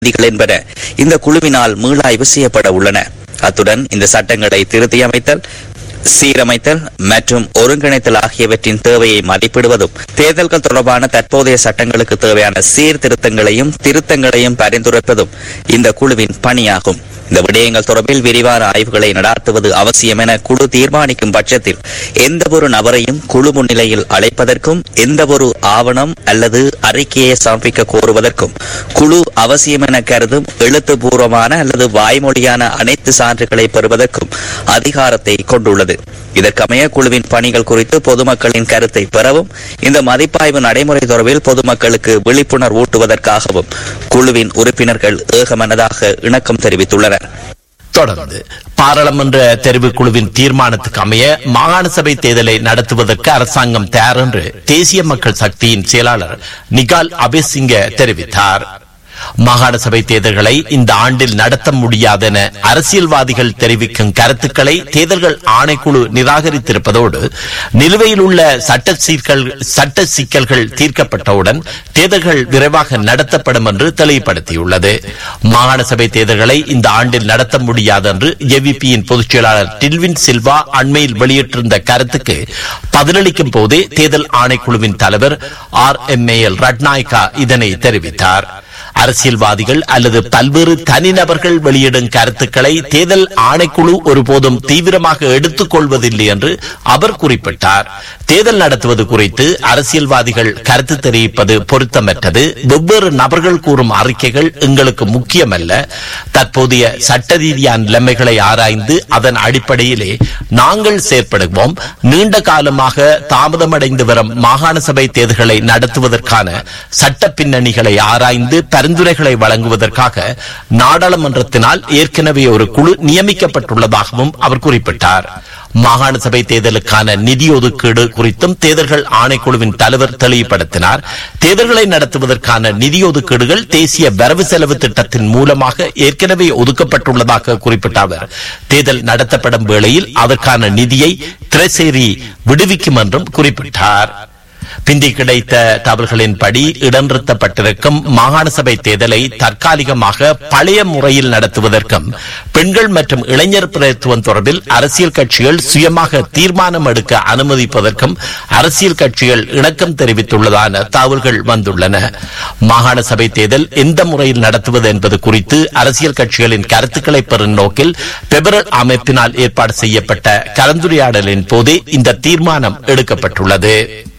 விதிகள் என்பன இந்த குழுவினால் மீளாய்வு செய்யப்பட உள்ளன அத்துடன் இந்த சட்டங்களை திருத்தியமைத்தல் சீரமைத்தல் மற்றும் ஒருங்கிணைத்தல் ஆகியவற்றின் தேவையை மதிப்பிடுவதும் தேர்தல்கள் தொடர்பான தற்போதைய சட்டங்களுக்கு தேவையான சீர்திருத்தங்களையும் திருத்தங்களையும் பரிந்துரைப்பதும் இந்த குழுவின் பணியாகும் இந்த விடயங்கள் தொடர்பில் விரிவான ஆய்வுகளை நடாத்துவது அவசியம் என குழு தீர்மானிக்கும் பட்சத்தில் எந்த ஒரு நபரையும் குழு முன்னிலையில் அழைப்பதற்கும் எந்த ஒரு ஆவணம் அல்லது அறிக்கையை சமர்ப்பிக்க கோருவதற்கும் குழு அவசியம் என கருதும் எழுத்துப்பூர்வமான அல்லது வாய்மொழியான அனைத்து சான்றுகளை பெறுவதற்கும் அதிகாரத்தை கொண்டுள்ளது இதற்கமைய குழுவின் பணிகள் குறித்து பொதுமக்களின் கருத்தை பெறவும் இந்த மதிப்பாய்வு நடைமுறை தொடர்பில் பொதுமக்களுக்கு விழிப்புணர்வு ஊட்டுவதற்காகவும் குழுவின் உறுப்பினர்கள் ஏகமனதாக இணக்கம் தெரிவித்துள்ளனர் தொடர்ந்து பாராளுமன்ற தெரிவுக்குழுவின் தீர்மானத்துக்கு அமைய மாகாண சபை தேர்தலை நடத்துவதற்கு அரசாங்கம் தயார் என்று தேசிய மக்கள் சக்தியின் செயலாளர் நிகால் அபேசிங்க தெரிவித்தார் மாகாண சபை தேர்தல்களை இந்த ஆண்டில் நடத்த முடியாதென அரசியல்வாதிகள் தெரிவிக்கும் கருத்துக்களை தேர்தல்கள் ஆணைக்குழு நிராகரித்திருப்பதோடு நிலுவையில் உள்ள சட்ட சீர்கள் சட்ட சிக்கல்கள் தீர்க்கப்பட்டவுடன் தேர்தல்கள் விரைவாக நடத்தப்படும் என்று தெளிவுபடுத்தியுள்ளது மாகாண சபை தேர்தல்களை இந்த ஆண்டில் நடத்த முடியாது என்று ஜேவிபியின் பொதுச் செயலாளர் டில்வின் சில்வா அண்மையில் வெளியிட்டிருந்த கருத்துக்கு பதிலளிக்கும் போதே தேர்தல் ஆணைக்குழுவின் தலைவர் R M A L Ratnayake இதனை தெரிவித்தார் அரசியல்வாதிகள் அல்லது பல்வேறு தனிநபர்கள் வெளியிடும் கருத்துக்களை தேர்தல் ஆணைக்குழு ஒருபோதும் தீவிரமாக எடுத்துக் கொள்வதில்லை என்று அவர் குறிப்பிட்டார் தேர்தல் நடத்துவது குறித்து அரசியல்வாதிகள் கருத்து தெரிவிப்பது பொருத்தமற்றது வெவ்வேறு நபர்கள் கூறும் அறிக்கைகள் எங்களுக்கு முக்கியமல்ல தற்போதைய சட்ட ரீதியான நிலைமைகளை ஆராய்ந்து அதன் அடிப்படையிலே நாங்கள் செயற்படுவோம் நீண்ட காலமாக தாமதமடைந்து வரும் மாகாண சபை தேர்தல்களை நடத்துவதற்கான சட்ட பின்னணிகளை ஆராய்ந்து பரிந்துரைகளை வழங்குவதற்காக நாடாளுமன்றத்தினால் ஏற்கனவே ஒரு குழு நியமிக்கப்பட்டுள்ளதாகவும் அவர் குறிப்பிட்டார் மாகாண சபை தேர்தலுக்கான நிதி ஒதுக்கீடு குறித்தும் தேர்தல்கள் ஆணைக்குழுவின் தலைவர் தெளிவுபடுத்தினார் தேர்தல்களை நடத்துவதற்கான நிதி ஒதுக்கீடுகள் தேசிய வரவு செலவு திட்டத்தின் மூலமாக ஏற்கனவே ஒதுக்கப்பட்டுள்ளதாக குறிப்பிட்ட அவர் தேர்தல் நடத்தப்படும் வேளையில் அதற்கான நிதியை திரைசேரி விடுவிக்கும் என்றும் குறிப்பிட்டார் பிந்தி கிடைத்த தகவல்களின்படி இடநிறுத்தப்பட்டிருக்கும் மாகாண சபை தேர்தலை தற்காலிகமாக பழைய முறையில் நடத்துவதற்கும் பெண்கள் மற்றும் இளைஞர் பிரதித்துவம் தொடர்பில் அரசியல் கட்சிகள் சுயமாக தீர்மானம் எடுக்க அனுமதிப்பதற்கும் அரசியல் கட்சிகள் இணக்கம் தெரிவித்துள்ளதான தகவல்கள் வந்துள்ளன மாகாண சபை தேர்தல் எந்த முறையில் நடத்துவது என்பது குறித்து அரசியல் கட்சிகளின் கருத்துக்களை பெறும் நோக்கில் பெபரல் அமைப்பினால் ஏற்பாடு செய்யப்பட்ட கலந்துரையாடலின் போதே இந்த தீர்மானம் எடுக்கப்பட்டுள்ளது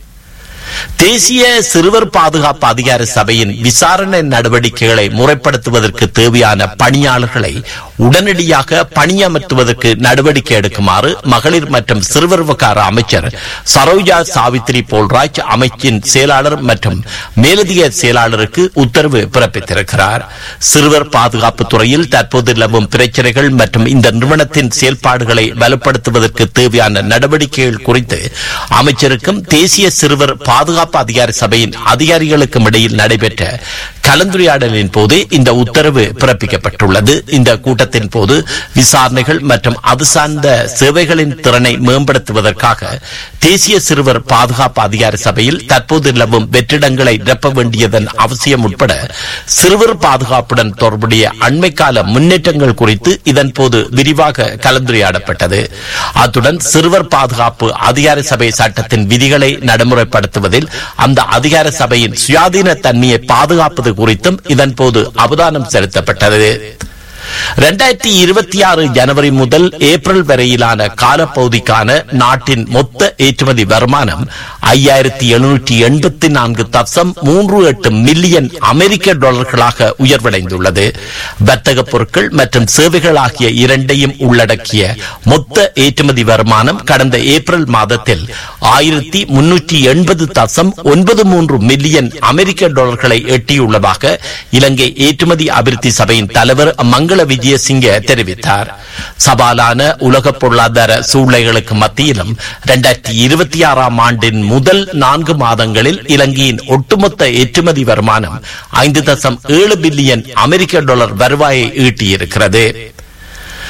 தேசிய சிறுவர் பாதுகாப்பு அதிகார சபையின் விசாரணை நடவடிக்கைகளை முறைப்படுத்துவதற்கு தேவையான பணியாளர்களை உடனடியாக பணியமர்த்துவதற்கு நடவடிக்கை எடுக்குமாறு மகளிர் மற்றும் சிறுவர் விவகார அமைச்சர் சரோஜா சாவித்ரி போல்ராஜ் அமைச்சின் செயலாளர் மற்றும் மேலதிக செயலாளருக்கு உத்தரவு பிறப்பித்திருக்கிறார் சிறுவர் பாதுகாப்பு துறையில் தற்போது நிலவும் பிரச்சனைகள் மற்றும் இந்த நிறுவனத்தின் செயல்பாடுகளை வலுப்படுத்துவதற்கு தேவையான நடவடிக்கைகள் குறித்து அமைச்சருக்கும் தேசிய சிறுவர் பாதுகாப்பு அதிகார சபையின் அதிகாரிகளுக்கும் இடையில் நடைபெற்ற கலந்துரையாடலின் போது இந்த உத்தரவு பிறப்பிக்கப்பட்டுள்ளது இந்த கூட்டத்தின் போது விசாரணைகள் மற்றும் அது சார்ந்த சேவைகளின் திறனை மேம்படுத்துவதற்காக தேசிய சிறுவர் பாதுகாப்பு அதிகார சபையில் தற்போது நிலவும் வெற்றிடங்களை நிரப்ப வேண்டியதன் அவசியம் உட்பட சிறுவர் பாதுகாப்புடன் தொடர்புடைய அண்மைக்கால முன்னேற்றங்கள் குறித்து இதன் போது விரிவாக கலந்துரையாடப்பட்டது அத்துடன் சிறுவர் பாதுகாப்பு அதிகார சபை சட்டத்தின் விதிகளை நடைமுறைப்படுத்துவதில் அந்த அதிகார சபையின் சுயாதீன தன்மையை பாதுகாப்பது குறித்தும் இதன் போது அவதானம் செலுத்தப்பட்டது இரண்டாயிரத்தி இருபத்தி ஆறு ஜனவரி முதல் ஏப்ரல் வரையிலான காலப்பகுதிக்கான நாட்டின் மொத்த ஏற்றுமதி வருமானம் ஐயாயிரத்தி எழுநூற்றி எண்பத்தி நான்கு தசம் மூன்று எட்டு மில்லியன் அமெரிக்க டாலர்களாக உயர்வடைந்துள்ளது வர்த்தக பொருட்கள் மற்றும் சேவைகள் ஆகிய இரண்டையும் உள்ளடக்கிய மொத்த ஏற்றுமதி வருமானம் கடந்த ஏப்ரல் மாதத்தில் ஆயிரத்தி முன்னூற்றி எண்பது தசம் ஒன்பது மூன்று மில்லியன் அமெரிக்க டாலர்களை எட்டியுள்ளதாக இலங்கை ஏற்றுமதி அபிவிருத்தி சபையின் தலைவர் மங்கள விஜயசிங்க தெரிவித்தார் சவாலான உலக பொருளாதார சூழ்நிலைகளுக்கு மத்தியிலும் இரண்டாயிரத்தி இருபத்தி ஆறாம் ஆண்டின் முதல் நான்கு மாதங்களில் இலங்கையின் ஒட்டுமொத்த ஏற்றுமதி வருமானம் ஐந்து தசம் ஏழு பில்லியன் அமெரிக்க டாலர் வருவாயை ஈட்டியிருக்கிறது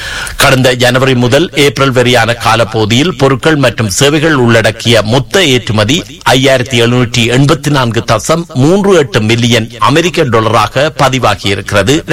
கடந்த ஜனவரி முதல் ஏப்ரல் வரையான காலப்பகுதியில் பொருட்கள் மற்றும் சேவைகள் உள்ளடக்கிய மொத்த ஏற்றுமதி ஐயாயிரத்தி எழுநூற்றி எண்பத்தி நான்கு தசம் மூன்று எட்டு மில்லியன் அமெரிக்க டாலராக பதிவாகியிருக்கிறது